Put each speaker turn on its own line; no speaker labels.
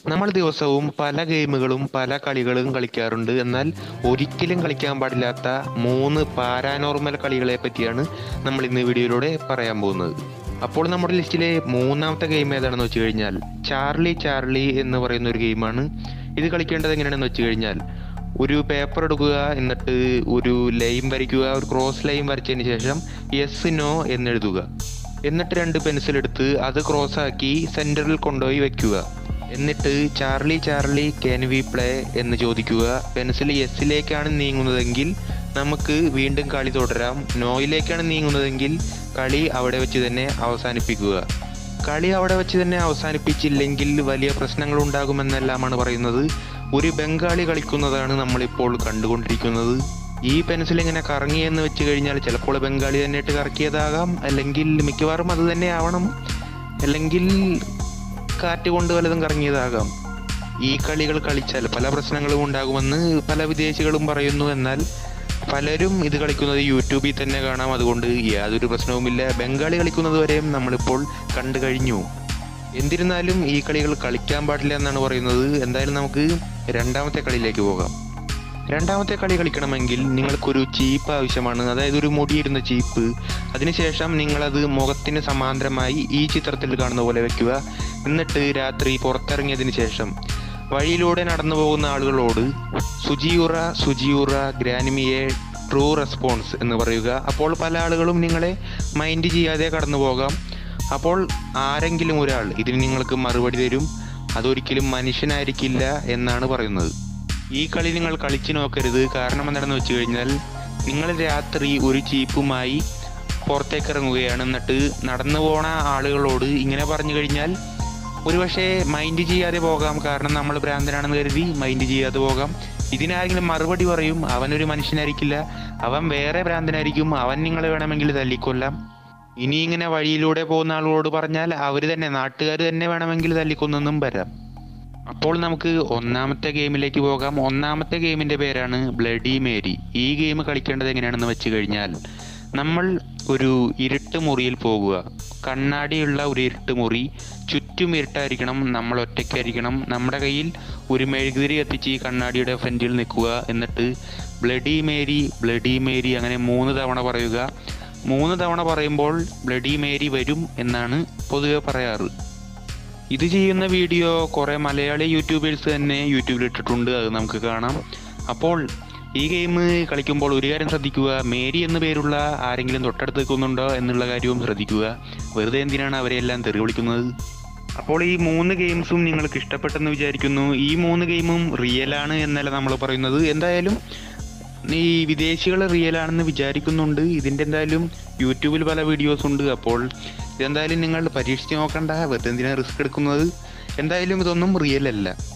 നമ്മൾ ദിവസവും പല ഗെയിമുകളും പല കളികളും കളിക്കാറുണ്ട് എന്നാൽ ഒരിക്കലും കളിക്കാൻ പാടില്ലാത്ത മൂന്ന് പാരാനോർമൽ കളികളെ പറ്റിയാണ് നമ്മൾ ഇന്ന് വീഡിയോയിലൂടെ പറയാൻ പോകുന്നത് അപ്പോൾ നമ്മുടെ ലിസ്റ്റിലെ മൂന്നാമത്തെ ഗെയിം ഏതാണെന്ന് വെച്ച് കഴിഞ്ഞാൽ ചാർലി ചാർലി എന്ന് പറയുന്ന ഒരു ഗെയിമാണ് ഇത് കളിക്കേണ്ടത് എങ്ങനെയാണെന്ന് വെച്ച് കഴിഞ്ഞാൽ ഒരു പേപ്പർ എടുക്കുക എന്നിട്ട് ഒരു ലൈൻ വരയ്ക്കുക ഒരു ക്രോസ് ലൈൻ വരച്ചതിന് ശേഷം യെസ് നോ എന്നെഴുതുക എന്നിട്ട് രണ്ട് പെൻസിൽ എടുത്ത് അത് ക്രോസ് ആക്കി സെന്ററിൽ കൊണ്ടുപോയി വെക്കുക എന്നിട്ട് Charlie Charlie can we play എന്ന് ചോദിക്കുക പെൻസിൽ യെസ്സിലേക്കാണ് നീങ്ങുന്നതെങ്കിൽ നമുക്ക് വീണ്ടും കളി തുടരാം നോയിലേക്കാണ് നീങ്ങുന്നതെങ്കിൽ കളി അവിടെ വെച്ച് തന്നെ അവസാനിപ്പിക്കുക കളി അവിടെ വെച്ച് തന്നെ അവസാനിപ്പിച്ചില്ലെങ്കിൽ വലിയ പ്രശ്നങ്ങൾ ഉണ്ടാകുമെന്നെല്ലാമാണ് പറയുന്നത് ഒരു ബംഗാളി കളിക്കുന്നതാണ് നമ്മളിപ്പോൾ കണ്ടുകൊണ്ടിരിക്കുന്നത് ഈ പെൻസിൽ ഇങ്ങനെ കറങ്ങിയെന്ന് വെച്ച് കഴിഞ്ഞാൽ ചിലപ്പോൾ ബംഗാളി തന്നെ ഇട്ട് കറക്കിയതാകാം അല്ലെങ്കിൽ മിക്കവാറും അത് തന്നെ ആവണം അല്ലെങ്കിൽ കാറ്റ് കൊണ്ട് വല്ലതും കറങ്ങിയതാകാം ഈ കളികൾ കളിച്ചാൽ പല പ്രശ്നങ്ങളും ഉണ്ടാകുമെന്ന് പല വിദേശികളും പറയുന്നു എന്നാൽ പലരും ഇത് കളിക്കുന്നത് യൂട്യൂബിൽ തന്നെ കാണാം അതുകൊണ്ട് യാതൊരു പ്രശ്നവുമില്ല ബംഗാളി കളിക്കുന്നത് വരെയും നമ്മളിപ്പോൾ കണ്ടു കഴിഞ്ഞു എന്നിരുന്നാലും ഈ കളികൾ കളിക്കാൻ പാടില്ല എന്നാണ് പറയുന്നത് എന്തായാലും നമുക്ക് രണ്ടാമത്തെ കളിയിലേക്ക് പോകാം രണ്ടാമത്തെ കളി കളിക്കണമെങ്കിൽ നിങ്ങൾക്കൊരു ചീപ്പ് ആവശ്യമാണ് അതായത് ഒരു മുടിയിരുന്ന ചീപ്പ് അതിനുശേഷം നിങ്ങളത് മുഖത്തിന് സമാന്തരമായി ഈ ചിത്രത്തിൽ കാണുന്ന പോലെ വെക്കുക എന്നിട്ട് രാത്രി പുറത്തിറങ്ങിയതിന് ശേഷം വഴിയിലൂടെ നടന്നു പോകുന്ന ആളുകളോട് സുജിയുറ സുജിയുറ ഗ്രാനിമിയെ ട്രൂ റെസ്പോൺസ് എന്ന് പറയുക അപ്പോൾ പല ആളുകളും നിങ്ങളെ മൈൻഡ് ചെയ്യാതെ കടന്നു പോകാം അപ്പോൾ ആരെങ്കിലും ഒരാൾ ഇതിന് നിങ്ങൾക്ക് മറുപടി തരും അതൊരിക്കലും മനുഷ്യനായിരിക്കില്ല എന്നാണ് പറയുന്നത് ഈ കളി നിങ്ങൾ കളിച്ചു നോക്കരുത് കാരണം എന്താണെന്ന് വെച്ച് കഴിഞ്ഞാൽ നിങ്ങൾ രാത്രി ഒരു ചീപ്പുമായി പുറത്തേക്ക് ഇറങ്ങുകയാണ് എന്നിട്ട് നടന്നു പോണ ആളുകളോട് ഇങ്ങനെ പറഞ്ഞു കഴിഞ്ഞാൽ ഒരുപക്ഷെ മൈൻഡ് ചെയ്യാതെ പോകാം കാരണം നമ്മൾ ഭ്രാന്തനാണെന്ന് കരുതി മൈൻഡ് ചെയ്യാതെ പോകാം ഇതിനാരെങ്കിലും മറുപടി പറയും അവനൊരു മനുഷ്യനായിരിക്കില്ല അവൻ വേറെ ഭ്രാന്തനായിരിക്കും അവൻ നിങ്ങളെ വേണമെങ്കിൽ തല്ലിക്കൊല്ലാം ഇനി ഇങ്ങനെ വഴിയിലൂടെ പോകുന്ന ആളുകളോട് പറഞ്ഞാൽ അവർ തന്നെ നാട്ടുകാർ തന്നെ വേണമെങ്കിൽ തല്ലിക്കൊന്നെന്നും വരാം അപ്പോൾ നമുക്ക് ഒന്നാമത്തെ ഗെയിമിലേക്ക് പോകാം ഒന്നാമത്തെ ഗെയിമിന്റെ പേരാണ് ബ്ലഡി മേരി ഈ ഗെയിം കളിക്കേണ്ടത് എങ്ങനെയാണെന്ന് വെച്ച് കഴിഞ്ഞാൽ നമ്മൾ ഒരു ഇരുട്ട് മുറിയിൽ പോകുക കണ്ണാടിയുള്ള ഒരു ഇരുട്ട് മുറി ചുറ്റും ഇരുട്ടായിരിക്കണം നമ്മൾ ഒറ്റയ്ക്കായിരിക്കണം നമ്മുടെ കയ്യിൽ ഒരു മെഴുകുതിരി കത്തിച്ച് ഈ കണ്ണാടിയുടെ ഫ്രണ്ടിൽ നിൽക്കുക എന്നിട്ട് ബ്ലഡി മേരി ബ്ലഡി മേരി അങ്ങനെ മൂന്ന് തവണ പറയുക മൂന്ന് തവണ പറയുമ്പോൾ ബ്ലഡി മേരി വരും എന്നാണ് പൊതുവെ പറയാറ് ഇത് ചെയ്യുന്ന വീഡിയോ കുറേ മലയാളി യൂട്യൂബേഴ്സ് തന്നെ യൂട്യൂബിൽ ഇട്ടിട്ടുണ്ട് അത് നമുക്ക് കാണാം അപ്പോൾ ഈ ഗെയിം കളിക്കുമ്പോൾ ഒരു കാര്യം ശ്രദ്ധിക്കുക മേരി എന്ന് പേരുള്ള ആരെങ്കിലും തൊട്ടടുത്ത് നിൽക്കുന്നുണ്ടോ എന്നുള്ള കാര്യവും ശ്രദ്ധിക്കുക വെറുതെ എന്തിനാണ് അവരെല്ലാം തെറി വിളിക്കുന്നത് അപ്പോൾ ഈ മൂന്ന് ഗെയിംസും നിങ്ങൾക്ക് ഇഷ്ടപ്പെട്ടെന്ന് വിചാരിക്കുന്നു ഈ മൂന്ന് ഗെയിമും റിയലാണ് എന്നല്ല നമ്മൾ പറയുന്നത് എന്തായാലും ഈ വിദേശികൾ റിയൽ ആണെന്ന് വിചാരിക്കുന്നുണ്ട് ഇതിൻ്റെ എന്തായാലും യൂട്യൂബിൽ പല വീഡിയോസ് ഉണ്ട് അപ്പോൾ ഇതെന്തായാലും നിങ്ങൾ പരീക്ഷിച്ച് നോക്കണ്ട വെറുതെ എന്തിനാണ് റിസ്ക് എടുക്കുന്നത് എന്തായാലും ഇതൊന്നും റിയൽ അല്ല